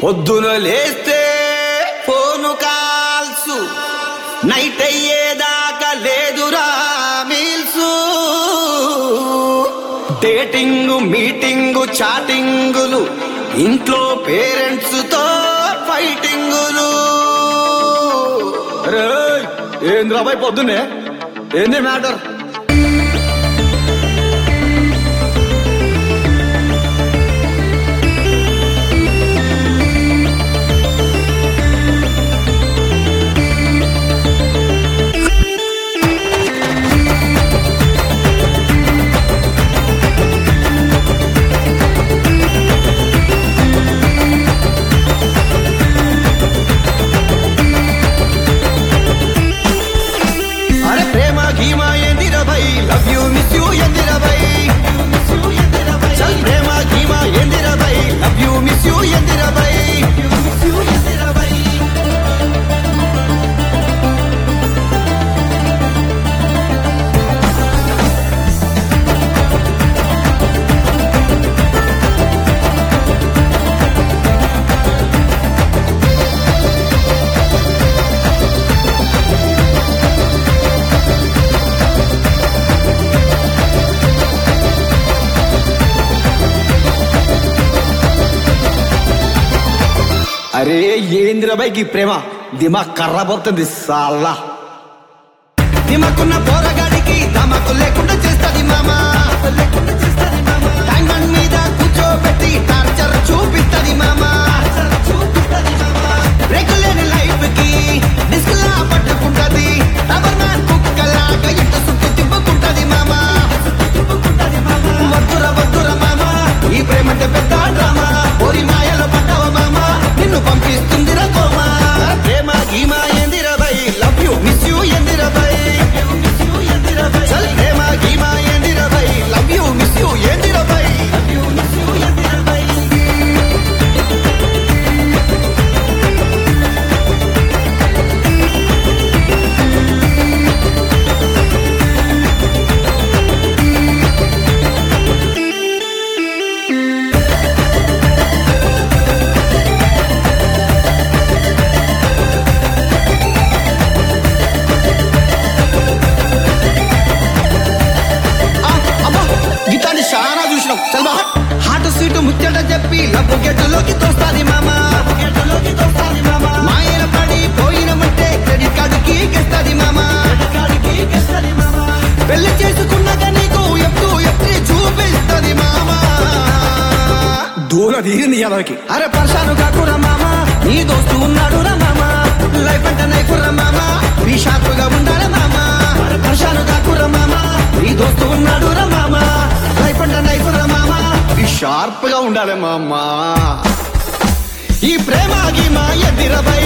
పొద్దున లేస్తే phone calls night అయ్యేదాకా లేదురా మీల్స్ డేటింగ్ మీటింగ్ చాటింగులు ఇంట్లో పేరెంట్స్ తో ఫైటింగులు ఏంద్రా బాయ్ పొద్దున్నే ఏంది మ్యాటర్ అరే ప్రేమ గీమా ఏందిరా భై లవ్ యూ మిస్ యూ ఏందిరా భై చల్ ప్రేమ గీమా ఏందిరా భై లవ్ యూ మిస్ యూ ఏందిరా భై అరే ఏందిరా భై గీ ప్రేమ దిమాగ్ కర్ర పోతుంది సాల్లా దిమాకున్న పోరగాడికి దమకు లేకుండా చేస్తది మామా డైమండ్ మీద కూర్చోబెట్టి టార్చర్ చూపిస్తది మామా రెగ్యులర్ లైఫ్ కి డిస్క్లా పట్టుకుంటది రబ్బర్ మ్యాన్ కుక్కలాగా ఇంత చుట్టూ తిప్పుకుంటది మామా వద్దుర వద్దుర మామా ఈ ప్రేమంటే పెద్ద డ్రామా ఓరి మాయలో పడ్డవ మామా నిన్ను పంపిస్తుందిరా కోమా ప్రేమ గీమా ఏందిరా బై లవ్ యూ మిస్ యూ ఏందిరా బై చల్ ప్రేమ గీమా ఏందిరా బై లవ్ యూ మిస్ యూ ఏందిరా బై ఆ, అబ్బా గీతాన్ని చాలా చూసినాం చల్ బా హాట్ సీటు ముచ్చట చెప్పి లబ్బు గెట్టులోకి తోస్తాది మామా మాయల పడి పోయినమంటే క్రెడిట్ కార్డుకి గెస్తాది మామా పెళ్లి చేసుకున్నాక నీకు ఎప్పుడు ఎప్పుడు చూపిస్తది మామా దూల తీరింది యాదవకి అరే పర్షాను కాకురా మామా నీ దోస్తు ఉన్నాడు రా మామా లైఫ్ అంటే నైకుర్రా మామా ఈ షార్ప్గా ఉండాలి మామా అరే పర్షాను కాకురా మామా నీ దోస్తు ఉన్నాడు రా మామా లైఫ్ అంటే నైకుర్రా మామా ఈ షార్ప్ గా ఉండాలి మామా ఈ ప్రేమ గీమా ఎదిరబై